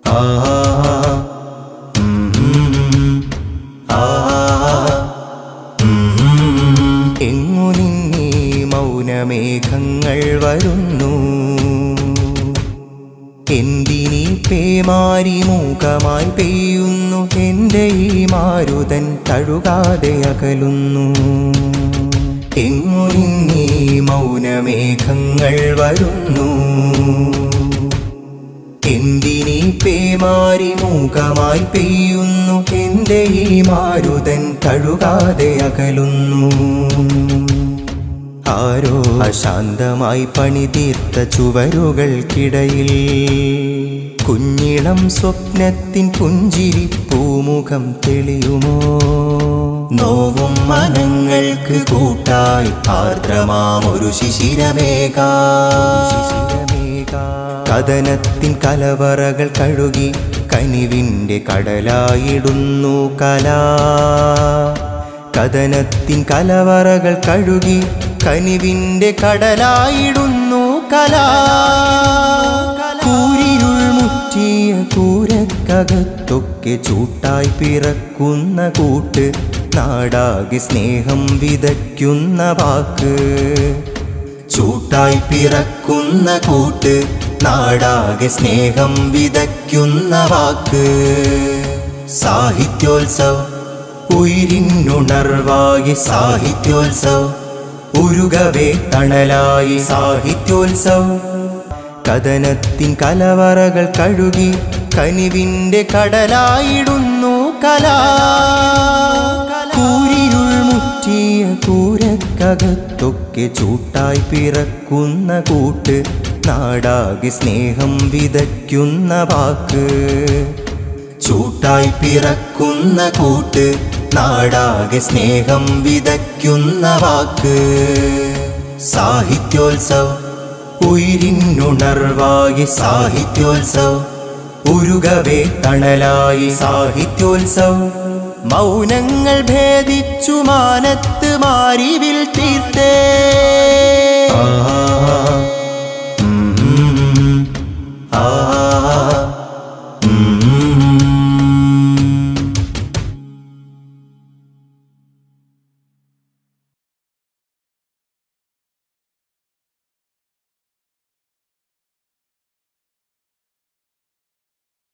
ആ ഉം, ആ ഉം. എങ്ങു നിന്നീ മൗനമേഘങ്ങൾ വരുന്നു എന്തിനീ പേമാരി മൂകമായി പെയ്യുന്നു എൻ്റെ ഈ മാരുതൻ തഴുകാതെ അകലുന്നു എങ്ങു നിന്നീ മൗനമേഘങ്ങൾ വരുന്നു എന്തിനീ പേമാരി മൂകമായി പെയ്യുന്നു എൻ്റെ ഈ മാരുതൻ തഴുകാതെ അകലുന്നു ആരോ അശാന്തമായി പണിതീർത്ത ചുവരുകൾക്കിടയിൽ കുഞ്ഞിളം സ്വപ്നത്തിൻ പുഞ്ചിരി പൂമുഖം തെളിയുമോ നോവും മനങ്ങൾക്ക് കൂട്ടായി ആർദ്രമാം ഒരു ശിശിരമേക കഥനത്തിൻ കലവറകൾ കഴുകി കനിവിൻ്റെ കടലായിടുന്നു കലാ കഥനത്തിൻ കലവറകൾ കഴുകി കനിവിൻ്റെ കടലായിടുന്നു കലാ കൂരിരുൾ മുറ്റിയ കൂരക്കകത്തൊക്കെ ചൂട്ടായി പിറക്കുന്ന കൂട്ട് നാടാകെ സ്നേഹം വിതയ്ക്കുന്ന വാക്ക് ചൂട്ടായി പിറക്കുന്ന കൂട്ട് നാടാകെ സ്നേഹം വിതയ്ക്കുന്ന വാക്ക് സാഹിത്യോത്സവ് ഉയിരിനുണർവായി സാഹിത്യോത്സവ് ഉരുകവേ തണലായി സാഹിത്യോത്സവ് കഥനത്തിൻ കലവറകൾ കഴുകി കനിവിൻ്റെ കടലായിടുന്നു കലാ കൂരിരുൾ മുറ്റിയ കൂരക്കകത്തൊക്കെ ചൂട്ടായി പിറക്കുന്ന കൂട്ട് നാടാകെ സ്നേഹം വിതയ്ക്കുന്ന വാക്ക് ചൂട്ടായി പിറക്കുന്ന കൂട്ട് നാടാകെ സ്നേഹം വിതയ്ക്കുന്ന വാക്ക് സാഹിത്യോത്സവ് ഉയിരിനുണർവായി സാഹിത്യോത്സവ് ഉരുകവേ തണലായി സാഹിത്യോത്സവ് മൗനങ്ങൾ ഭേദിച്ചു മാനത്ത് മാരിവിൽ തീർത്തേ